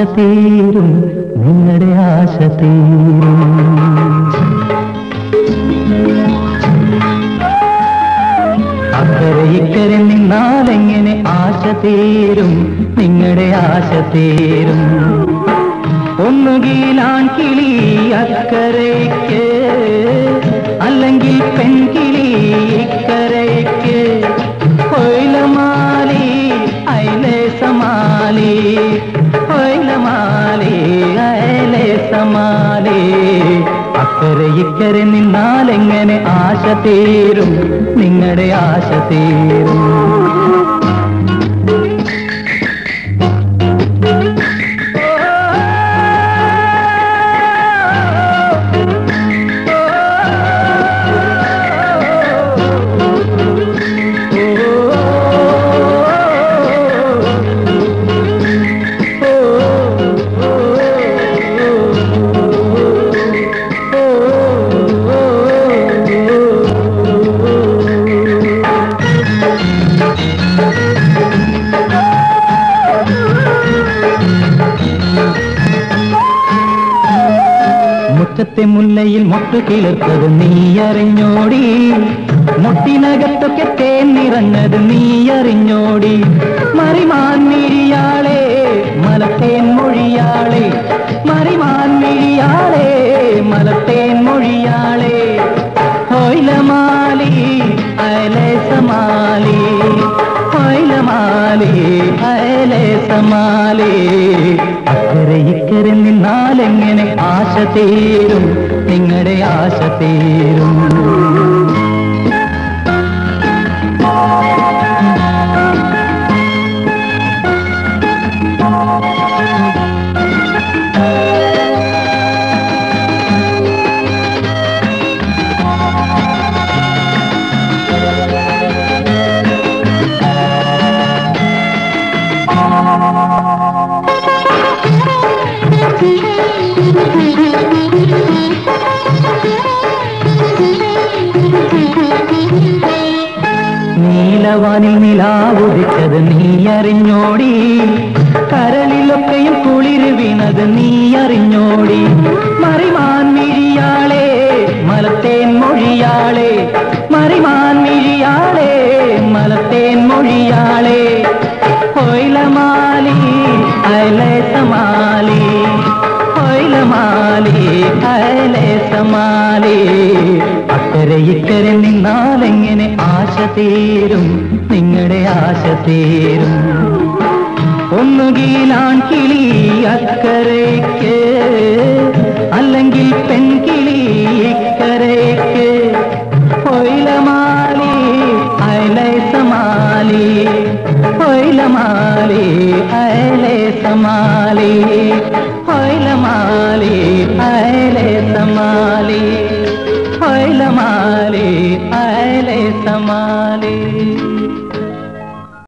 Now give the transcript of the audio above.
തീരും നിങ്ങളുടെ ആശ തീരും അക്കരെ ഇക്കരെ നിന്നാലെങ്ങനെ ആശ തീരും നിങ്ങളുടെ ആശ തീരും ഒന്നുകിൽ ആൺകിളി അക്കരയ്ക്ക് അല്ലെങ്കിൽ പെൺകിളി ഇക്കരയ്ക്ക് കൊയിലമാലി അയലേ സമാലി കൊയിലമാലി അയലേ സമാലി അക്കരെ ഇക്കരെ നിന്നാലെങ്ങനെ ആശ തീരും നിങ്ങളുടെ ആശ തീരും മുറ്റത്തെ മുല്ലയിൽ മൊട്ടു കിളിർത്തത് നീ അറിഞ്ഞോടി മുട്ടിനകത്തൊക്കെ തേൻ നിറഞ്ഞത് നീ അറിഞ്ഞോടി മറിമാൻ മിഴിയാളെ മലത്തേൻ മൊഴിയാളെ മറിമാൻ മിഴിയാളെ മലത്തേൻ മൊഴിയാളെ ഹോയിലമാലി അയലേ സമാലി ഹോയിലമാലി അയലേ സമാലി അക്കരെ ഇക്കരെ നിന്നാലെങ്ങനെ ആശ തീരും നിങ്ങളുടെ ആശ തീരും നീലവാനിൽ നിലാവുദിച്ചത് നീ അറിഞ്ഞോടി കരളിലൊക്കെയും കുളിര് വീണത് നീ അറിഞ്ഞോടി മറിമാൻ മിഴിയാളെ മലത്തേൻ മൊഴിയാളെ മറിമാൻ മിഴിയാളെ മലത്തേൻ മൊഴിയാളെ കൊയിലമാലി അയലേ സമാലി കൊയിലമാലി അയലേ സമാലി അക്കരെ ഇക്കരെ നിന്നാലെങ്ങനെ ആശ തീരും നിങ്ങളുടെ ആശ തീരും ഒന്നുകിൽ ആൺകിളി അക്കരെ